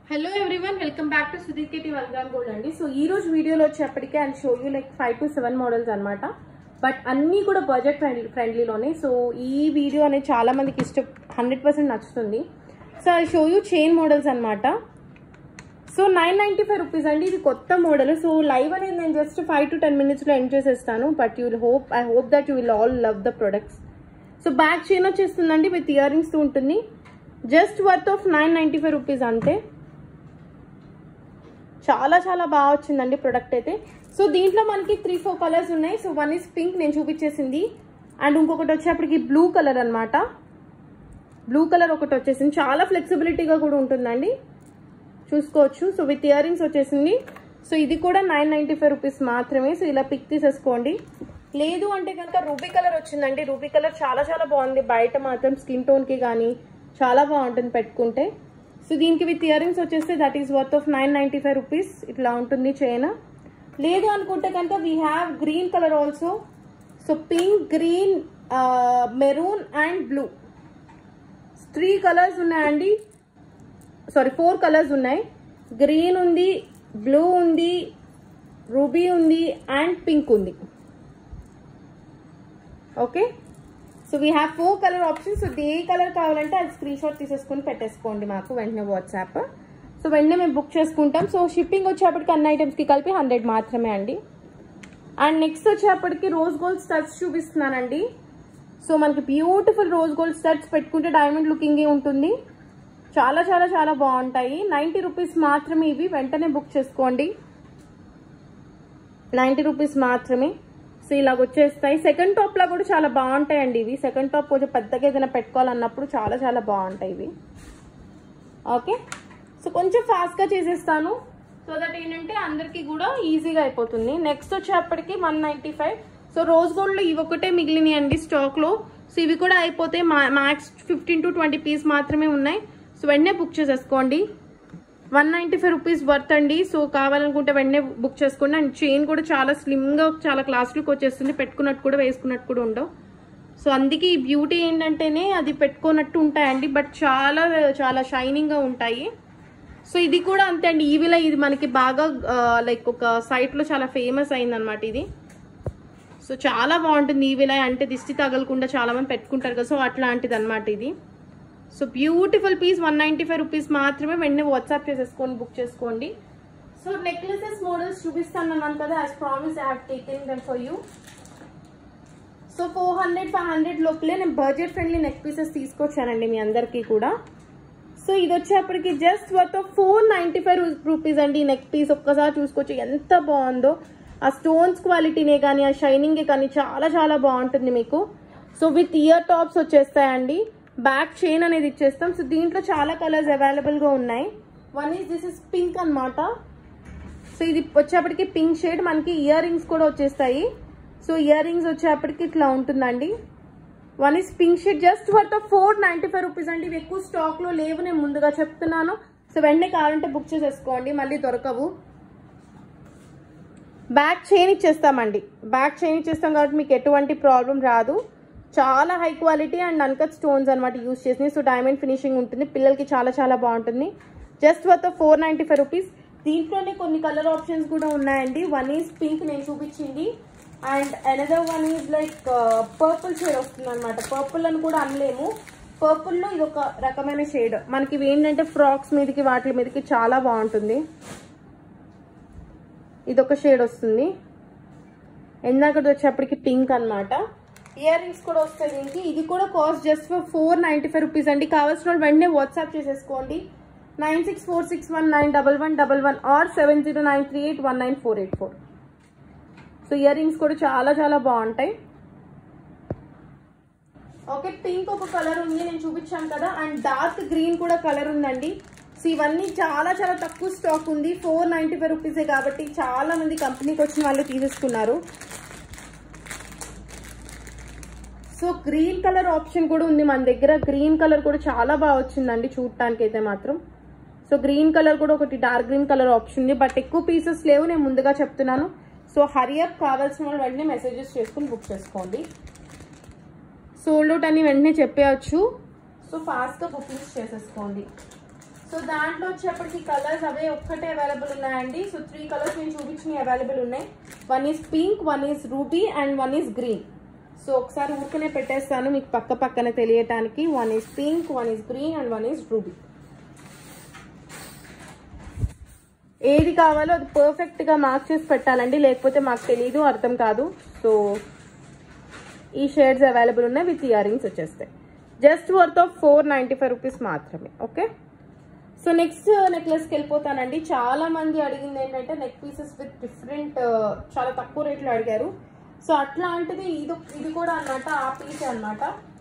hello everyone welcome back to Sudeep KT వల్గాన్ gold అండి so ఈ రోజు వీడియోలో వచ్చేప్పటికే and show you like five to seven models అన్నమాట బట్ అన్నీ కూడా బడ్జెట్ ఫ్రెండ్లీ ఫ్రెండ్లీలోనే సో ఈ వీడియో అనేది చాలా మందికి ఇష్టం హండ్రెడ్ పర్సెంట్ నచ్చుతుంది so I show you chain models అన్నమాట so nine ninety five rupees అండి ఇది కొత్త మోడల్ సో లైవ్ అనేది నేను జస్ట్ ఫైవ్ టు టెన్ మినిట్స్లో ఎండ్ చేసేస్తాను but you will hope I hope that you will all love the products so back chain వచ్చేస్తుందండి with earrings ఉంటుంది just worth of nine ninety five rupees అంతే చాలా చాలా బాగా వచ్చిందండి product అయితే సో దీంట్లో మనకి త్రీ ఫోర్ కలర్స్ ఉన్నాయి సో వన్ ఇస్ పింక్ నేను చూపించేసింది అండ్ ఇంకొకటి వచ్చేప్పటికి బ్లూ కలర్ అన్నమాట బ్లూ కలర్ ఒకటి వచ్చేసింది చాలా ఫ్లెక్సిబిలిటీగా కూడా ఉంటుందండి చూసుకోవచ్చు సో విత్ ఇయర్ రింగ్స్ వచ్చేసింది సో ఇది కూడా నైన్ నైంటీ ఫైవ్ రూపీస్ మాత్రమే సో ఇలా పిక్ తీసేసుకోండి లేదు అంటే కనుక రూబీ కలర్ వచ్చిందండి రూబీ కలర్ చాలా చాలా బాగుంది బయట మాత్రం స్కిన్ టోన్కి కానీ చాలా బాగుంటుంది పెట్టుకుంటే సో దీనికి విత్ ఇయర్ రింగ్స్ వచ్చేస్తే that is worth of nine ninety five rupees ఇట్లా ఉంటుంది చైన్ లేదు అనుకుంటే కనుక we have green color also so pink green maroon and blue three colors ఉన్నాయండి సారీ ఫోర్ కలర్స్ ఉన్నాయి గ్రీన్ ఉంది బ్లూ ఉంది రూబీ ఉంది అండ్ పింక్ ఉంది okay so we have four color options so ఏ కలర్ కావాలంటే అది స్క్రీన్ షాట్ తీసేసుకొని పెట్టేసుకోండి మాకు వెంటనే వాట్సాప్ సో వెంటనే మేము బుక్ చేసుకుంటాం సో షిప్పింగ్ వచ్చేప్పటికి అన్ని ఐటమ్స్కి కలిపి హండ్రెడ్ మాత్రమే అండి అండ్ నెక్స్ట్ వచ్చేప్పటికి రోజ్ గోల్డ్ స్టడ్స్ చూపిస్తున్నానండి సో మనకి బ్యూటిఫుల్ రోజ్ గోల్డ్ స్టడ్స్ పెట్టుకుంటే డైమండ్ లుకింగ్ ఉంటుంది చాలా చాలా చాలా బాగుంటాయి నైంటీ రూపీస్ మాత్రమే ఇవి వెంటనే బుక్ చేసుకోండి నైంటీ రూపీస్ మాత్రమే సో ఇలాగ వచ్చేస్తాయి సెకండ్ టాప్ లా కూడా చాలా బాగుంటాయండి ఇవి సెకండ్ టాప్ కొంచెం పెద్దగా ఏదైనా పెట్టుకోవాలన్నప్పుడు చాలా చాలా బాగుంటాయి ఇవి ఓకే సో కొంచెం ఫాస్ట్గా చేసేస్తాను సో దట్ ఏంటంటే అందరికీ కూడా ఈజీగా అయిపోతుంది నెక్స్ట్ వచ్చేప్పటికి one ninety five so rose గోల్డ్లో ఇవి ఒకటే మిగిలినాయి అండి స్టాక్లో సో ఇవి కూడా అయిపోతే max fifteen to twenty piece మాత్రమే ఉన్నాయి సో వెంటనే బుక్ చేసేసుకోండి one ninety five rupees worth అండి సో కావాలనుకుంటే వెంటనే బుక్ చేసుకోండి అండ్ చైన్ కూడా చాలా స్లిమ్గా చాలా క్లాస్ లుక్ వచ్చేస్తుంది పెట్టుకున్నట్టు కూడా వేసుకున్నట్టు కూడా ఉండవు సో అందుకే ఈ బ్యూటీ ఏంటంటేనే అది పెట్టుకున్నట్టు ఉంటాయండి బట్ చాలా చాలా షైనింగ్గా ఉంటాయి సో ఇది కూడా అంతే అండి ఈవిలా ఇది మనకి బాగా లైక్ ఒక సైట్లో చాలా ఫేమస్ అయిందనమాట ఇది సో చాలా బాగుంటుంది ఈవిలా అంటే దిష్టి తగలకుండా చాలా మంది పెట్టుకుంటారు కదా సో అట్లాంటిది అనమాట ఇది so beautiful piece one ninety five rupees మాత్రమే వెంటనే వాట్సాప్ చేసేసుకొని బుక్ చేసుకోండి సో నెక్లెసెస్ మోడల్స్ చూపిస్తాను అన్నాను కదా as promise I have taken them for you so four hundred five hundred లోపలే నేను బడ్జెట్ ఫ్రెండ్లీ నెక్ పీసెస్ తీసుకొచ్చానండి మీ అందరికీ కూడా సో ఇది వచ్చేప్పటికి just worth of four ninety five rupees అండి ఈ నెక్ పీస్ ఒక్కసారి చూసుకోవచ్చు ఎంత బాగుందో ఆ స్టోన్స్ క్వాలిటీనే కానీ ఆ షైనింగ్ కానీ చాలా చాలా బాగుంటుంది మీకు సో విత్ ఇయర్ టాప్స్ వచ్చేస్తాయండి బ్యాక్ చైన్ అనేది ఇచ్చేస్తాం సో దీంట్లో చాలా కలర్స్ అవైలబుల్గా ఉన్నాయి one is this is pink అనమాట సో ఇది వచ్చేప్పటికి పింక్ షేడ్ మనకి ఇయర్ రింగ్స్ కూడా వచ్చేస్తాయి సో ఇయర్ రింగ్స్ వచ్చేప్పటికి ఇట్లా ఉంటుందండి one is pink shade just worth four ninety five rupees అండి ఇవి ఎక్కువ స్టాక్లో లేవు నేను ముందుగా చెప్తున్నాను సో వెంటనే కావాలంటే బుక్ చేసేసుకోండి మళ్ళీ దొరకవు బ్యాక్ చైన్ ఇచ్చేస్తామండి బ్యాక్ చైన్ ఇచ్చేస్తాం కాబట్టి మీకు ఎటువంటి ప్రాబ్లం రాదు చాలా high quality and uncut stones అనమాట యూస్ చేసినాయి సో డైమండ్ ఫినిషింగ్ ఉంటుంది పిల్లలకి చాలా చాలా బాగుంటుంది just worth four ninety five rupees దీంట్లోనే కొన్ని కలర్ ఆప్షన్స్ కూడా ఉన్నాయండి వన్ ఈజ్ పింక్ నేను చూపించింది and another one is like purple shade వస్తుంది అనమాట పర్పుల్ అని కూడా అనలేము పర్పుల్లో ఇది ఒక రకమైన షేడ్ మనకి ఇవి ఏంటంటే ఫ్రాక్స్ మీదకి వాటి మీదకి చాలా బాగుంటుంది ఇది ఒక షేడ్ వస్తుంది ఎందాకటి వచ్చేప్పటికి పింక్ అనమాట ఇయర్ రింగ్స్ కూడా వస్తాయి దీనికి ఇది కూడా cost just for four ninety five rupees అండి కావాల్సిన వాళ్ళు వెంటనే వాట్సాప్ చేసేసుకోండి nine six four six one nine double one double one or seven zero nine three eight one nine four eight four so earrings కూడా చాలా చాలా బాగుంటాయి okay pink ఒక కలర్ ఉంది నేను చూపించాను కదా అండ్ డార్క్ గ్రీన్ కూడా కలర్ ఉందండి సో ఇవన్నీ చాలా చాలా తక్కువ స్టాక్ ఉంది ఫోర్ నైంటీ ఫైవ్ రూపీసే కాబట్టి చాలా మంది కంపెనీకి వచ్చిన వాళ్ళు తీసేసుకున్నారు సో గ్రీన్ కలర్ ఆప్షన్ కూడా ఉంది మన దగ్గర గ్రీన్ కలర్ కూడా చాలా బాగా వచ్చిందండి చూడటానికి అయితే మాత్రం సో గ్రీన్ కలర్ కూడా ఒకటి డార్క్ గ్రీన్ కలర్ ఆప్షన్ ఉంది బట్ ఎక్కువ పీసెస్ లేవు నేను ముందుగా చెప్తున్నాను సో హరియప్ కావాల్సిన వాళ్ళు వెంటనే మెసేజెస్ చేసుకుని బుక్ చేసుకోండి సోల్డ్ అవుట్ అని వెంటనే చెప్పేయచ్చు సో ఫాస్ట్గా బుకింగ్స్ చేసేసుకోండి సో సో దాంట్లో వచ్చేప్పటికి కలర్స్ అవే ఒక్కటే అవైలబుల్ ఉన్నాయండి సో త్రీ కలర్స్ నేను చూపించినవి అవైలబుల్ ఉన్నాయి one is pink one is ruby and one is green so ఒకసారి ఊరికనే పెట్టేస్తాను మీకు పక్క పక్కన తెలియటానికి one is pink one is green and one is ruby ఏది కావాలో అది పర్ఫెక్ట్గా మార్క్ చేసి పెట్టాలండి లేకపోతే మాకు తెలియదు అర్థం కాదు సో ఈ షేడ్స్ అవైలబుల్ ఉన్నాయి విత్ ఇయర్ రింగ్స్ వచ్చేస్తాయి just worth of four ninety five rupees మాత్రమే ఓకే సో నెక్స్ట్ నెక్లెస్కి వెళ్ళిపోతానండి చాలా మంది అడిగింది ఏంటంటే నెక్ పీసెస్ విత్ డిఫరెంట్ చాలా తక్కువ రేట్లో అడిగారు సో అట్లాంటిది ఇది ఇది కూడా అన్నమాట ఆ పీస్ అన్నమాట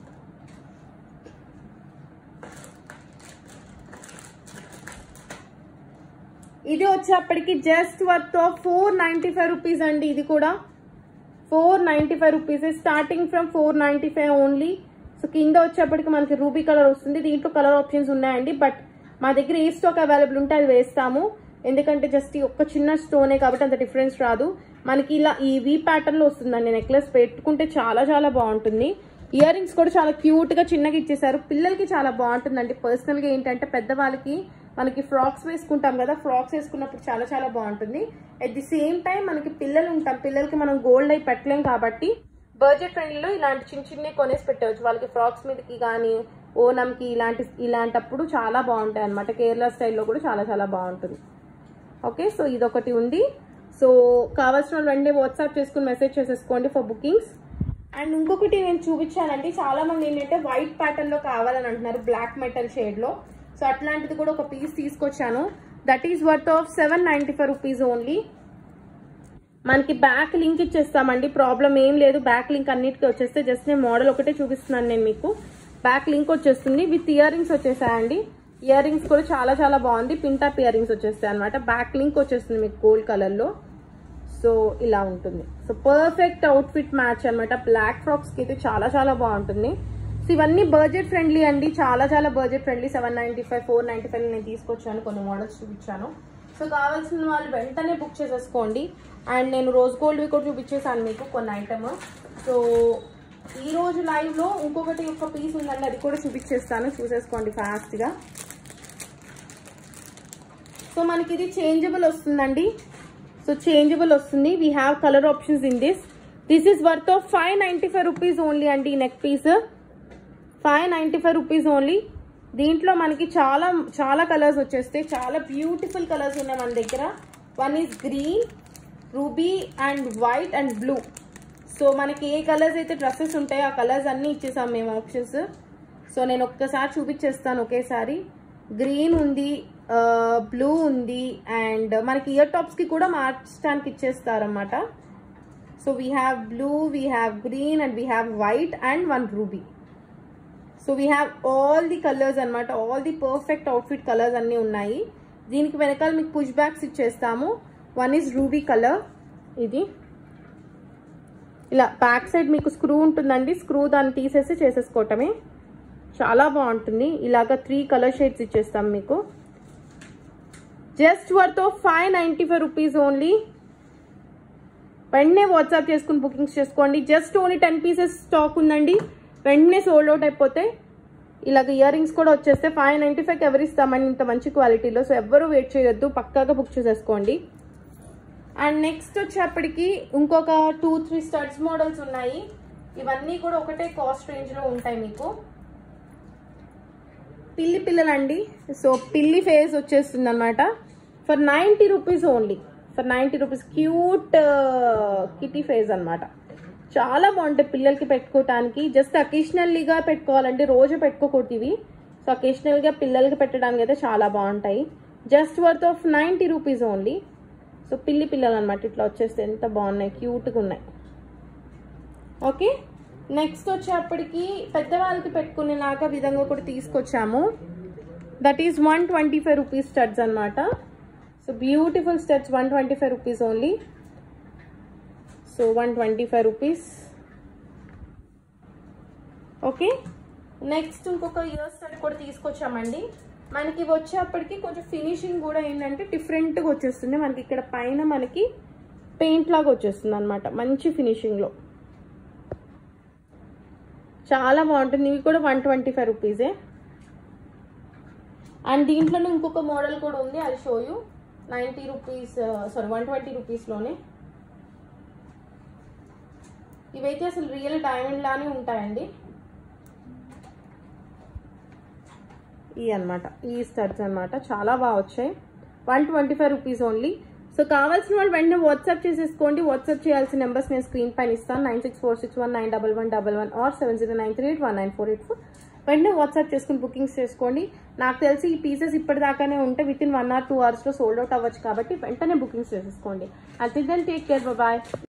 ఇది వచ్చేప్పటికి just worth of four ninety five rupees అండి ఇది కూడా four ninety five rupees starting from four ninety five only so కింద వచ్చేప్పటికి మనకి రూబీ కలర్ వస్తుంది దీంట్లో కలర్ ఆప్షన్స్ ఉన్నాయండి బట్ మా దగ్గర ఏ స్టాక్ అవైలబుల్ ఉంటే అది వేస్తాము ఎందుకంటే జస్ట్ ఈ ఒక్క చిన్న స్టోనే కాబట్టి అంత డిఫరెన్స్ రాదు మనకి ఇలా ఈ వీ ప్యాటర్న్ లో వస్తుందండి నెక్లెస్ పెట్టుకుంటే చాలా చాలా బాగుంటుంది ఇయర్ రింగ్స్ కూడా చాలా క్యూట్ గా చిన్నగా ఇచ్చేసారు పిల్లలకి చాలా బాగుంటుందండి పర్సనల్ గా ఏంటంటే పెద్దవాళ్ళకి మనకి ఫ్రాక్స్ వేసుకుంటాం కదా ఫ్రాక్స్ వేసుకున్నప్పుడు చాలా చాలా బాగుంటుంది అట్ ది సేమ్ టైం మనకి పిల్లలు ఉంటాం పిల్లలకి మనం గోల్డ్ అయి పెట్టలేం కాబట్టి బడ్జెట్ ఫ్రెండ్లీలో ఇలాంటి చిన్న చిన్నవి కొనేసి పెట్టవచ్చు వాళ్ళకి ఫ్రాక్స్ మీదకి కానీ ఓనంకి ఇలాంటి ఇలాంటప్పుడు చాలా బాగుంటాయి అనమాట కేరళ స్టైల్లో కూడా చాలా చాలా బాగుంటుంది ఓకే సో ఇదొకటి ఉంది సో కావాల్సిన వాళ్ళు వెంటనే వాట్సాప్ చేసుకుని మెసేజ్ చేసేసుకోండి ఫర్ బుకింగ్స్ అండ్ ఇంకొకటి నేను చూపించానండి చాలా మంది ఏంటంటే వైట్ ప్యాటర్న్ లో కావాలని అంటున్నారు బ్లాక్ మెటల్ షేడ్ లో సో అట్లాంటిది కూడా ఒక పీస్ తీసుకొచ్చాను that is worth of seven ninety five rupees only మనకి బ్యాక్ లింక్ ఇచ్చేస్తామండి ప్రాబ్లం ఏం లేదు బ్యాక్ లింక్ అన్నిటికీ వచ్చేస్తే జస్ట్ నేను మోడల్ ఒకటే చూపిస్తున్నాను నేను మీకు బ్యాక్ లింక్ వచ్చేస్తుంది విత్ ఇయర్ రింగ్స్ వచ్చేసాయండి ఇయర్ రింగ్స్ కూడా చాలా చాలా బాగుంది పింటాప్ ఇయర్ రింగ్స్ వచ్చేస్తాయి అనమాట బ్యాక్ లింక్ వచ్చేస్తుంది మీకు గోల్డ్ కలర్ లో సో ఇలా ఉంటుంది సో పర్ఫెక్ట్ అవుట్ఫిట్ మ్యాచ్ అనమాట బ్లాక్ ఫ్రాక్స్ కి అయితే చాలా చాలా బాగుంటుంది సో ఇవన్నీ బడ్జెట్ ఫ్రెండ్లీ అండి చాలా చాలా budget friendly seven ninety five four ninety five నేను తీసుకొచ్చాను కొన్ని మోడల్స్ చూపించాను సో కావాల్సిన వాళ్ళు వెంటనే బుక్ చేసేసుకోండి అండ్ నేను రోజ్ గోల్డ్వి కూడా చూపించేసాను మీకు కొన్ని ఐటమ్ సో ఈ రోజు లైవ్ లో ఇంకొకటి ఒక పీస్ ఉందండి అది కూడా చూపించేస్తాను చూసేసుకోండి ఫాస్ట్ గా సో మనకి ఇది చేంజబుల్ వస్తుందండి సో చేంజబుల్ వస్తుంది we have color options in this this is worth of five ninety five rupees only అండి ఈ neck piece five ninety five rupees only దీంట్లో మనకి చాలా చాలా కలర్స్ వచ్చేస్తాయి చాలా బ్యూటిఫుల్ కలర్స్ ఉన్నాయి మన దగ్గర one is green ruby and white and blue so మనకి ఏ కలర్స్ అయితే డ్రెస్సెస్ ఉంటాయో ఆ కలర్స్ అన్నీ ఇచ్చేసాం మేము ఆప్షన్స్ సో నేను ఒక్కసారి చూపించేస్తాను ఒకేసారి గ్రీన్ ఉంది బ్లూ ఉంది అండ్ మనకి ఇయర్ టాప్స్కి కూడా మార్చడానికి ఇచ్చేస్తారన్నమాట so we have blue we have green and we have white and one ruby so we have all the colors అనమాట all the perfect outfit colors అన్నీ ఉన్నాయి దీనికి వెనకాల మీకు పుష్ బ్యాక్స్ ఇచ్చేస్తాము వన్ ఈజ్ రూబీ కలర్ ఇది ఇలా back side మీకు స్క్రూ ఉంటుందండి స్క్రూ దాన్ని తీసేసి చేసేసుకోవటమే చాలా బాగుంటుంది ఇలాగ త్రీ కలర్ షేడ్స్ ఇచ్చేస్తాం మీకు just worth of five ninety five rupees only వెంటనే వాట్సాప్ చేసుకుని బుకింగ్స్ చేసుకోండి just only ten pieces stock ఉందండి వెంటనే సోల్డ్ అవుట్ అయిపోతే ఇలాగ ఇయర్ రింగ్స్ కూడా వచ్చేస్తే ఫైవ్ నైంటీ ఫైవ్కి ఎవరు ఇస్తామని ఇంత మంచి క్వాలిటీలో సో ఎవ్వరూ వెయిట్ చేయొద్దు పక్కాగా బుక్ చేసేసుకోండి అండ్ నెక్స్ట్ వచ్చేప్పటికి ఇంకొక టూ త్రీ స్టడ్స్ మోడల్స్ ఉన్నాయి ఇవన్నీ కూడా ఒకటే కాస్ట్ రేంజ్లో ఉంటాయి మీకు పిల్లి పిల్లలండి సో పిల్లి ఫేస్ వచ్చేస్తుంది అనమాట for ninety rupees only for ninety rupees cute kitty face అనమాట చాలా బాగుంటాయి పిల్లలకి పెట్టుకోవటానికి జస్ట్ అకేషనల్లీగా పెట్టుకోవాలంటే రోజు పెట్టుకోకూడదు ఇవి సో అకేషనల్గా పిల్లలకి పెట్టడానికి అయితే చాలా బాగుంటాయి just worth of ninety rupees only so పిల్లి పిల్లలు అనమాట ఇట్లా వచ్చేస్తే ఎంత బాగున్నాయి క్యూట్గా ఉన్నాయి ఓకే నెక్స్ట్ వచ్చేప్పటికి పెద్దవాళ్ళకి పెట్టుకునే లాగా విధంగా కూడా తీసుకొచ్చాము that is one twenty five rupees studs అనమాట so beautiful studs one twenty five rupees only so one twenty five rupees okay next ఇంకొక ఇయర్ స్టడ్ కూడా తీసుకొచ్చామండి మనకి ఇవి వచ్చేప్పటికి కొంచెం ఫినిషింగ్ కూడా ఏంటంటే డిఫరెంట్గా వచ్చేస్తుంది మనకి ఇక్కడ పైన మనకి పెయింట్ లాగా వచ్చేస్తుంది అనమాట మంచి ఫినిషింగ్లో చాలా బాగుంటుంది ఇవి కూడా వన్ ట్వంటీ ఫైవ్ రూపీసే అండ్ దీంట్లోనే ఇంకొక మోడల్ కూడా ఉంది అది show you ninety rupees sorry one twenty రూపీస్లోనే ఇవైతే అసలు రియల్ డైమండ్ లానే ఉంటాయండి ఈ అన్నమాట ఈ స్టడ్స్ అన్నమాట చాలా బాగా వచ్చాయి one twenty five rupees only so కావాల్సిన వాళ్ళు వెంటనే వాట్సాప్ చేసేసుకోండి వాట్సాప్ చేయాల్సిన నెంబర్స్ నేను స్క్రీన్ పైన ఇస్తాను nine six four six one nine double one double one or seven zero nine three eight one nine four eight four వెంటనే WhatsApp చేసుకుని బుకింగ్స్ చేసుకోండి నాకు తెలిసి ఈ పీసెస్ ఇప్పటిదాకానే ఉంటే with in one or two అవర్స్లో సోల్డ్ అవుట్ అవ్వచ్చు కాబట్టి వెంటనే బుకింగ్స్ చేసేసుకోండి అంతే దెన్ టేక్ కేర్ బాయ్